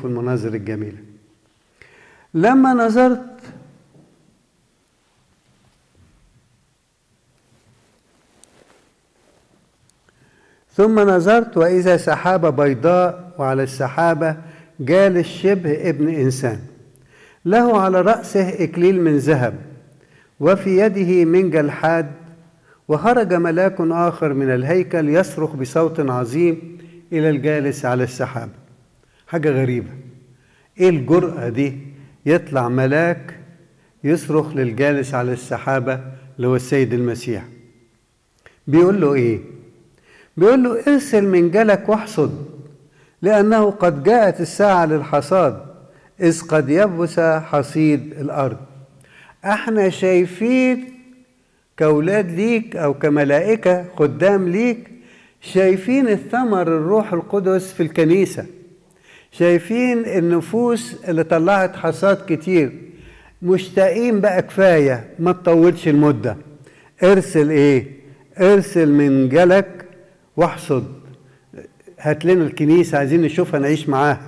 نشوف المناظر الجميلة لما نظرت ثم نظرت وإذا سحابة بيضاء وعلى السحابة جالس شبه ابن إنسان له على رأسه إكليل من ذهب وفي يده منجل حاد وخرج ملاك آخر من الهيكل يصرخ بصوت عظيم إلى الجالس على السحاب حاجة غريبة إيه الجرأة دي يطلع ملاك يصرخ للجالس على السحابة اللي هو السيد المسيح بيقول له إيه بيقول له ارسل منجلك واحصد لأنه قد جاءت الساعة للحصاد إذ قد يبس حصيد الأرض احنا شايفين كأولاد ليك أو كملائكة خدام ليك شايفين الثمر الروح القدس في الكنيسة شايفين النفوس اللي طلعت حصاد كتير مشتاقين بقى كفاية ما تطولش المدة ارسل ايه ارسل من جلك واحصد هات لنا الكنيسة عايزين نشوفها نعيش معاها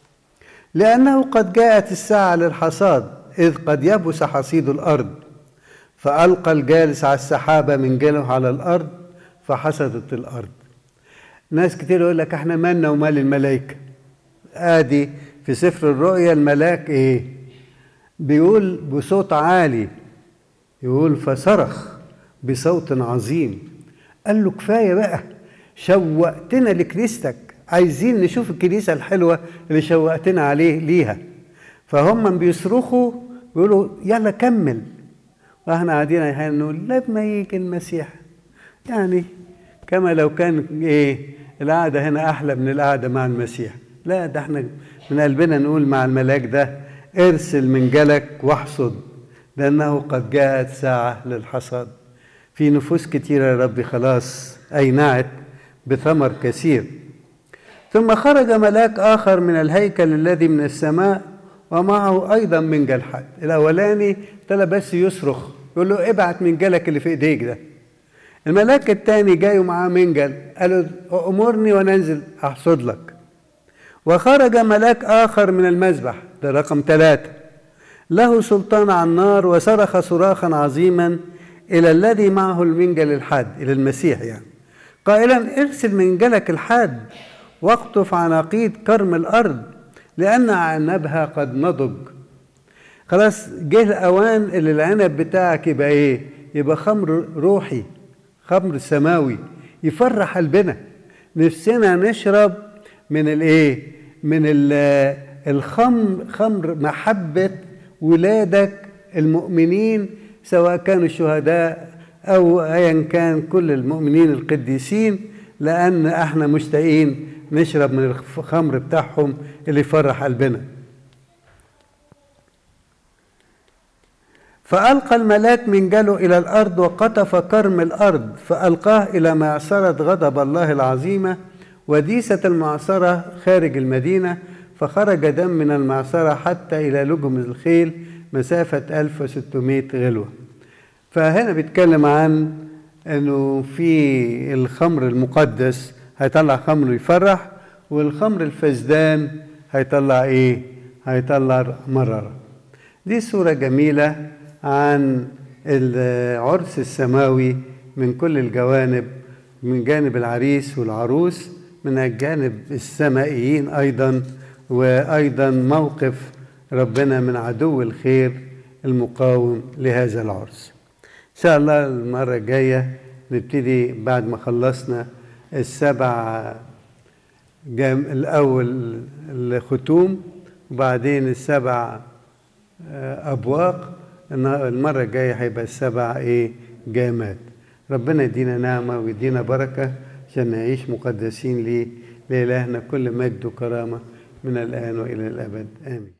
لأنه قد جاءت الساعة للحصاد إذ قد يبس حصيد الأرض فألقى الجالس على السحابة من جله على الأرض فحصدت الأرض ناس كتير يقول لك احنا مالنا ومال الملائكة ادي في سفر الرؤيا الملاك ايه بيقول بصوت عالي يقول فصرخ بصوت عظيم قال له كفايه بقى شوقتنا لكنيستك عايزين نشوف الكنيسه الحلوه اللي شوقتنا عليه ليها فهم بيصرخوا بيقولوا يلا كمل واحنا قاعدين نقول لما يجي المسيح يعني كما لو كان ايه القعده هنا احلى من القعده مع المسيح لا ده احنا من قلبنا نقول مع الملاك ده ارسل من جلك واحصد لانه قد جاءت ساعه للحصاد في نفوس كتيره يا ربي خلاص اينعت بثمر كثير ثم خرج ملاك اخر من الهيكل الذي من السماء ومعه ايضا منجل حد الاولاني ابتدى بس يصرخ يقول له ابعت منجلك اللي في ايديك ده الملاك الثاني جاي ومعاه منجل قال له امرني وننزل احصد لك وخرج ملاك آخر من المذبح ده رقم ثلاثة له سلطان على النار وصرخ صراخا عظيما إلى الذي معه المنجل الحاد إلى المسيح يعني قائلا ارسل منجلك الحاد واقطف عناقيد كرم الأرض لأن عنبها قد نضج خلاص جه الأوان اللي العنب بتاعك يبقى إيه؟ يبقى خمر روحي خمر سماوي يفرح قلبنا نفسنا نشرب من الايه من الخمر خمر محبة ولادك المؤمنين سواء كانوا شهداء أو أيا كان كل المؤمنين القديسين لأن احنا مشتاقين نشرب من الخمر بتاعهم اللي يفرح قلبنا فألقى الملاك منجله إلى الأرض وقطف كرم الأرض فألقاه إلى معصرة غضب الله العظيمة وديسة المعصرة خارج المدينة فخرج دم من المعصرة حتى إلى لجم الخيل مسافة 1600 غلوة فهنا بيتكلم عن أنه في الخمر المقدس هيطلع خمر يفرح والخمر الفسدان هيطلع إيه؟ هيطلع مرارة دي صورة جميلة عن العرس السماوي من كل الجوانب من جانب العريس والعروس من الجانب السمائيين أيضا وأيضا موقف ربنا من عدو الخير المقاوم لهذا العرس إن شاء الله المرة الجاية نبتدي بعد ما خلصنا السبع جام الأول الختوم وبعدين السبع أبواق المرة الجاية هيبقى السبع إيه جامات ربنا يدينا نعمة ويدينا بركة عشان نعيش مقدسين ليه لإلهنا كل مجد وكرامة من الآن وإلى الأبد آمين